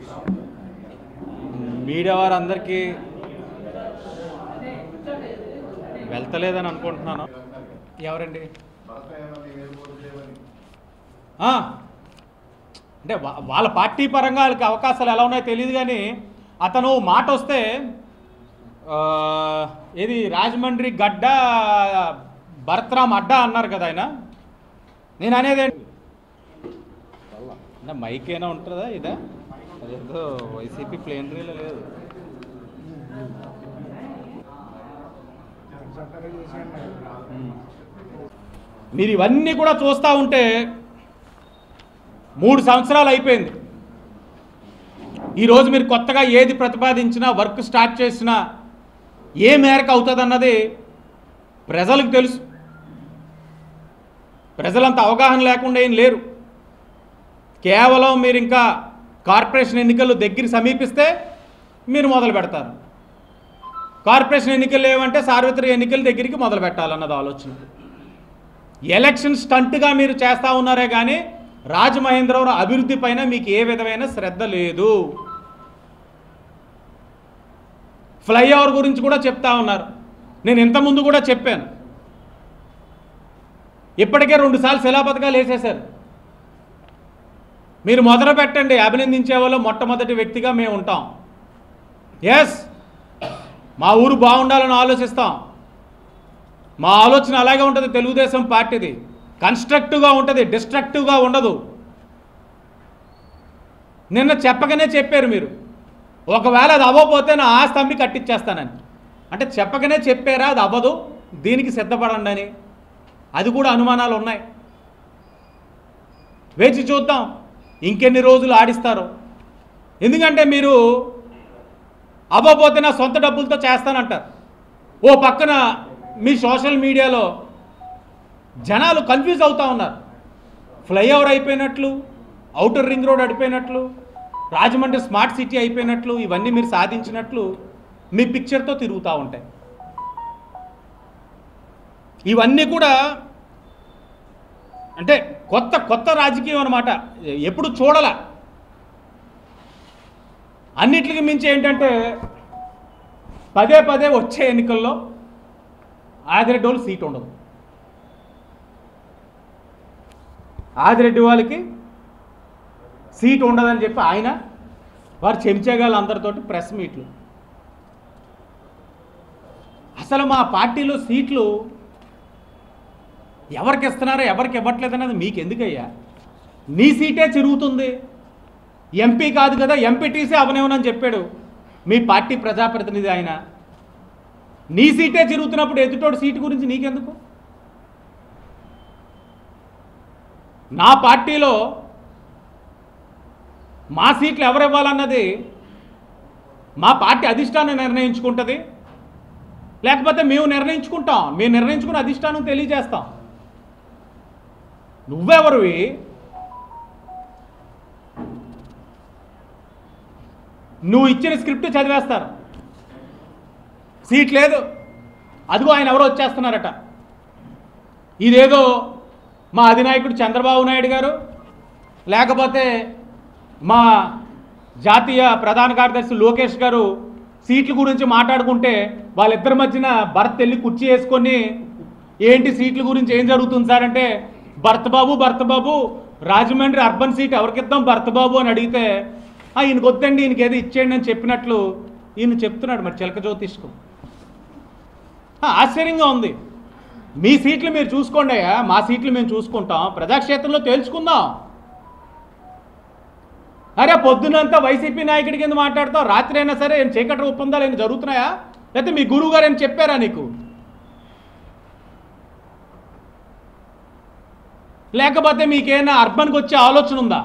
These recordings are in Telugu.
మీడియా వారందరికీ వెళ్తలేదని అనుకుంటున్నాను ఎవరండి ఆ, అంటే వా- వాళ్ళ పార్టీ పరంగా వాళ్ళకి అవకాశాలు ఎలా ఉన్నాయో తెలియదు కానీ అతను మాట వస్తే ఆ, ఏది రాజమండ్రి గడ్డ భరత్రామ్ అడ్డా అన్నారు కదా ఆయన నేను అనేది ఏంటి? అంటే మైక్ అయినా ఉంటుందా ఇదా అదేదో వైసీపీ ప్లేన్ రీలో లేదు ఉమ్. మీరు ఇవన్నీ కూడా చూస్తూ ఉంటే మూడు సంవత్సరాలు అయిపోయింది ఈరోజు మీరు కొత్తగా ఏది ప్రతిపాదించినా వర్క్ స్టార్ట్ చేసినా ఏ మేరకు అవుతుందన్నది ప్రజలకు తెలుసు ప్రజలంత అవగాహన లేకుండా ఏం లేరు కేవలం మీరు ఇంకా కార్పొరేషన్ ఎన్నికలు దగ్గర సమీపిస్తే మీరు మొదలు పెడతారు కార్పొరేషన్ ఎన్నికలు లేవంటే సార్వత్రిక ఎన్నికల దగ్గరికి మొదలు పెట్టాలన్నది ఆలోచన ఎలక్షన్ స్టంట్గా మీరు చేస్తూ ఉన్నారే కానీ రాజమహేంద్రవరం అభివృద్ధి పైన మీకు ఏ విధమైన శ్రద్ధ లేదు ఫ్లైఓవర్ గురించి కూడా చెప్తా ఉన్నారు నేను ఇంతకుముందు కూడా చెప్పాను ఇప్పటికే రెండుసార్లు శిలాపథకాలు వేసేశారు మీరు మొదలు పెట్టండి అభినందించే వాళ్ళు మొట్టమొదటి వ్యక్తిగా మేము ఉంటాం ఎస్ మా ఊరు బాగుండాలని ఆలోచిస్తాం మా ఆలోచన అలాగే ఉంటుంది తెలుగుదేశం పార్టీది కన్స్ట్రక్టివ్గా ఉంటుంది డిస్ట్రక్టివ్గా ఉండదు నిన్న చెప్పకనే చెప్పారు మీరు ఒకవేళ అది అవ్వకపోతే నా ఆస్తి అమ్మి కట్టించేస్తానని అంటే చెప్పకనే చెప్పారా అది అవ్వదు దీనికి సిద్ధపడండి అని అది కూడా అనుమానాలు ఉన్నాయి వేచి చూద్దాం ఇంకెన్ని రోజులు ఆడిస్తారో ఎందుకంటే మీరు అవ్వకపోతే నా సొంత డబ్బులతో చేస్తానంటారు ఓ పక్కన మీ సోషల్ మీడియాలో జనాలు కన్ఫ్యూజ్ అవుతా ఉన్నారు ఫ్లైఓవర్ అయిపోయినట్లు అవుటర్ రింగ్ రోడ్ అయిపోయినట్లు రాజమండ్రి స్మార్ట్ సిటీ అయిపోయినట్లు ఇవన్నీ మీరు సాధించినట్లు మీ పిక్చర్తో తిరుగుతూ ఉంటాయి ఇవన్నీ కూడా అంటే కొత్త కొత్త రాజకీయం అనమాట ఎప్పుడు చూడాల అన్నిటికి మించి ఏంటంటే పదే పదే వచ్చే ఎన్నికల్లో ఆదిరెడ్డి సీట్ ఉండదు ఆదిరెడ్డి వాళ్ళకి సీట్ ఉండదని చెప్పి ఆయన వారు చెంచగాళ్ళు అందరితోటి ప్రెస్ మీట్లు అసలు మా పార్టీలో సీట్లు ఎవరికి ఇస్తున్నారో ఎవరికి ఇవ్వట్లేదు అన్నది మీకు ఎందుకయ్యా నీ సీటే చిరుగుతుంది ఎంపీ కాదు కదా ఎంపీటీసీ అవనివ్వనని చెప్పాడు మీ పార్టీ ప్రజాప్రతినిధి ఆయన నీ సీటే చిరుగుతున్నప్పుడు ఎదుటోడు సీటు గురించి నీకెందుకు నా పార్టీలో మా సీట్లు ఎవరు ఇవ్వాలన్నది మా పార్టీ అధిష్టానం నిర్ణయించుకుంటుంది లేకపోతే మేము నిర్ణయించుకుంటాం మేము నిర్ణయించుకుని అధిష్టానం తెలియజేస్తాం నువ్వెవరివి నువ్వు ఇచ్చిన స్క్రిప్ట్ చదివేస్తారు సీట్ లేదు అదిగో ఆయన ఎవరో వచ్చేస్తున్నారట ఇదేదో మా అధినాయకుడు చంద్రబాబు నాయుడు గారు లేకపోతే మా జాతీయ ప్రధాన కార్యదర్శి లోకేష్ గారు సీట్ల గురించి మాట్లాడుకుంటే వాళ్ళిద్దరి మధ్యన భరత్ వెళ్ళి కుర్చీ వేసుకొని ఏంటి సీట్ల గురించి ఏం జరుగుతుంది సార్ అంటే భరత్ బాబు భరత్ బాబు రాజమండ్రి అర్బన్ సీట్ ఎవరికిద్దాం భరత్ బాబు అని అడిగితే "ఆ, ఈయనకి వద్దండి ఈయనకి ఏదో ఇచ్చేయండి అని చెప్పినట్లు ఈయన చెప్తున్నాడు మరి చిలక జ్యోతిష్కు ఆ, ఆశ్చర్యంగా ఉంది మీ సీట్లు మీరు చూసుకోండి అయ్యా మా సీట్లు మేము చూసుకుంటాం ప్రజాక్షేత్రంలో తేల్చుకుందాం అరే పొద్దునంతా వైసీపీ నాయకుడి కింద మాట్లాడతావు రాత్రి అయినా సరే ఏం చీకటి ఒప్పందాలు ఏమైనా జరుగుతున్నాయా లేకపోతే మీ గురువు గారు ఏం చెప్పారా నీకు లేకపోతే మీకేమైనా అర్బన్కి వచ్చే ఆలోచన ఉందా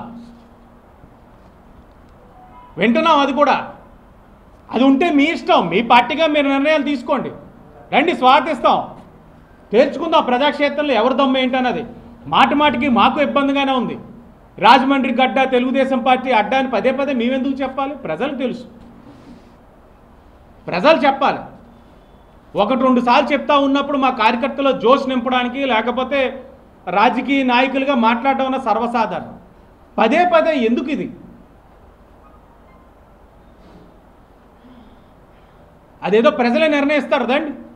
వింటున్నాం అది కూడా అది ఉంటే మీ ఇష్టం మీ పార్టీగా మీరు నిర్ణయాలు తీసుకోండి రండి స్వాగతిస్తాం తేల్చుకుందాం ప్రజాక్షేత్రంలో ఎవరి దమ్మ ఏంటన్నది మాటి మాటికి మాకు ఇబ్బందిగానే ఉంది రాజమండ్రి గడ్డ తెలుగుదేశం పార్టీ అడ్డా అని పదే పదే మేమెందుకు చెప్పాలి ప్రజలకు తెలుసు ప్రజలు చెప్పాలి ఒకటి రెండు సార్లు చెప్తా ఉన్నప్పుడు మా కార్యకర్తలో జోష్ నింపడానికి లేకపోతే రాజకీయ నాయకులుగా మాట్లాడడం అన్న సర్వసాధారణం పదే పదే ఎందుకు ఇది అదేదో ప్రజలే నిర్ణయిస్తారు దండి